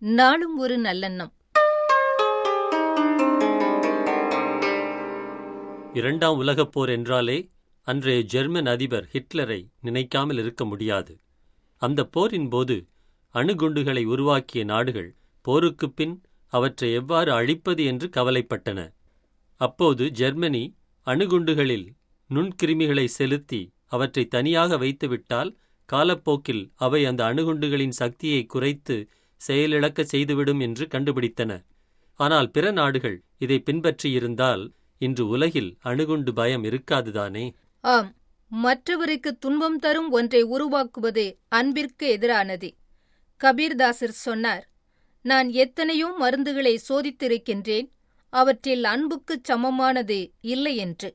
நாளும் ஒரு நல்லெண்ணம் இரண்டாம் உலகப் போர் என்றாலே அன்றைய ஜெர்மன் அதிபர் ஹிட்லரை நினைக்காமல் இருக்க முடியாது அந்த போரின் போது அணுகுண்டுகளை உருவாக்கிய நாடுகள் போருக்குப் பின் அவற்றை எவ்வாறு அழிப்பது என்று கவலைப்பட்டன அப்போது ஜெர்மனி அணுகுண்டுகளில் நுண்கிருமிகளை செலுத்தி அவற்றை தனியாக வைத்துவிட்டால் காலப்போக்கில் அவை அந்த அணுகுண்டுகளின் சக்தியை குறைத்து செயலிழக்க செய்துவிடும் என்று கண்டுபிடித்தன ஆனால் பிற நாடுகள் இதை பின்பற்றியிருந்தால் இன்று உலகில் அணுகுண்டு பயம் இருக்காதுதானே ஆம் மற்றவருக்கு துன்பம் தரும் ஒன்றை உருவாக்குவது அன்பிற்கு எதிரானது கபீர்தாசர் சொன்னார் நான் எத்தனையோ மருந்துகளை சோதித்திருக்கின்றேன் அவற்றில் அன்புக்குச் சமமானது இல்லை என்று